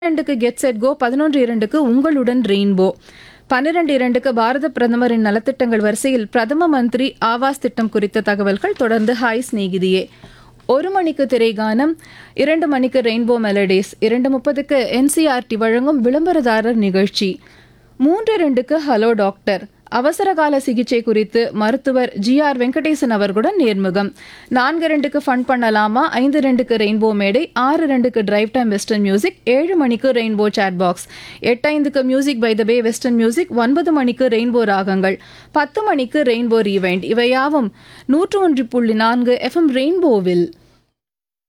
இரண்டுக்கு get set go பதினொன்று இரண்டுக்கு உங்களுடன் ரெயின்போ பன்னிரண்டு இரண்டுக்கு பாரத பிரதமரின் நலத்திட்டங்கள் வரிசையில் பிரதம மந்திரி ஆவாஸ் திட்டம் குறித்த தகவல்கள் தொடர்ந்து ஹாய் சிநேகிதியே ஒரு மணிக்கு திரைகானம் இரண்டு மணிக்கு ரெயின்போ மெலடிஸ் இரண்டு முப்பதுக்கு என்சிஆர்டி வழங்கும் விளம்பரதாரர் நிகழ்ச்சி மூன்று இரண்டுக்கு ஹலோ டாக்டர் அவசரகால சிகிச்சை குறித்து மருத்துவர் ஜி ஆர் வெங்கடேசன் அவர்களுடன் நேர்முகம் நான்கு ரெண்டுக்கு ஃபன் பண்ணலாமா ஐந்து ரெண்டுக்கு ரெயின்போ மேடை ஆறு ரெண்டுக்கு டிரைவ் டைம் வெஸ்டர்ன் மியூசிக் ஏழு மணிக்கு ரெயின்போ சாட் பாக்ஸ் எட்டு ஐந்துக்கு music by the bay western music ஒன்பது மணிக்கு ரெயின்போ ராகங்கள் பத்து மணிக்கு ரெயின்போ ரீவைண்ட் இவையாவும் நூற்று ஒன்று புள்ளி நான்கு எஃப்எம் ரெயின்போவில்